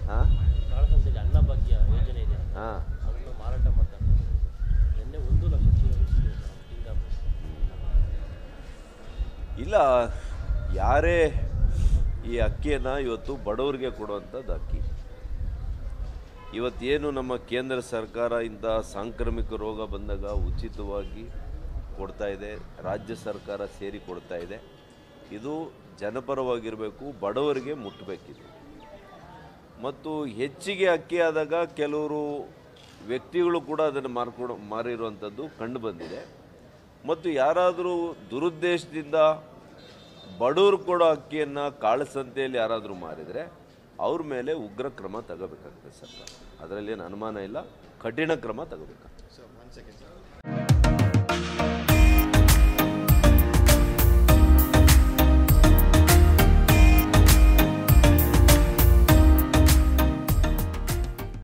ಹಾಂ ಕಾಳಸಂತೆಯಲ್ಲಿ ಅನ್ನಭಾಗ್ಯ ಯೋಜನೆ ಇದೆ ಹಾಂ ಅದನ್ನು ಮಾರಾಟ ಮಾಡ್ತಾರೆ ನಿನ್ನೆ ಒಂದು ಲಕ್ಷ ಚೀಲ ಸಿಕ್ಕಿದೆ ಸರ್ ಸಿಂಗಾಪುರ ಇಲ್ಲ ಯಾರೇ ಈ ಅಕ್ಕಿಯನ್ನು ಇವತ್ತು ಬಡವರಿಗೆ ಕೊಡುವಂಥದ್ದು ಅಕ್ಕಿ ಇವತ್ತೇನು ನಮ್ಮ ಕೇಂದ್ರ ಸರ್ಕಾರ ಇಂಥ ಸಾಂಕ್ರಾಮಿಕ ರೋಗ ಬಂದಾಗ ಉಚಿತವಾಗಿ ಕೊಡ್ತಾ ಇದೆ ರಾಜ್ಯ ಸರ್ಕಾರ ಸೇರಿ ಕೊಡ್ತಾ ಇದೆ ಇದು ಜನಪರವಾಗಿರಬೇಕು ಬಡವರಿಗೆ ಮುಟ್ಟಬೇಕಿದೆ ಮತ್ತು ಹೆಚ್ಚಿಗೆ ಅಕ್ಕಿ ಆದಾಗ ಕೆಲವರು ವ್ಯಕ್ತಿಗಳು ಕೂಡ ಅದನ್ನು ಮಾರ್ಕೊಡು ಮಾರಿರುವಂಥದ್ದು ಕಂಡು ಬಂದಿದೆ ಮತ್ತು ಯಾರಾದರೂ ದುರುದ್ದೇಶದಿಂದ ಬಡವರು ಕೊಡೋ ಅಕ್ಕಿಯನ್ನು ಕಾಳಸಂತೆಯಲ್ಲಿ ಯಾರಾದರೂ ಮಾರಿದರೆ ಅವ್ರ ಮೇಲೆ ಉಗ್ರ ಕ್ರಮ ತಗೋಬೇಕಾಗ್ತದೆ ಸರ್ಕಾರ ಅದರಲ್ಲಿ ಏನು ಅನುಮಾನ ಇಲ್ಲ ಕಠಿಣ ಕ್ರಮ ತಗೋಬೇಕಾಗ್ತದೆ ಸರ್ ಒನ್ ಸೆಕೆಂಡ್ ಸರ್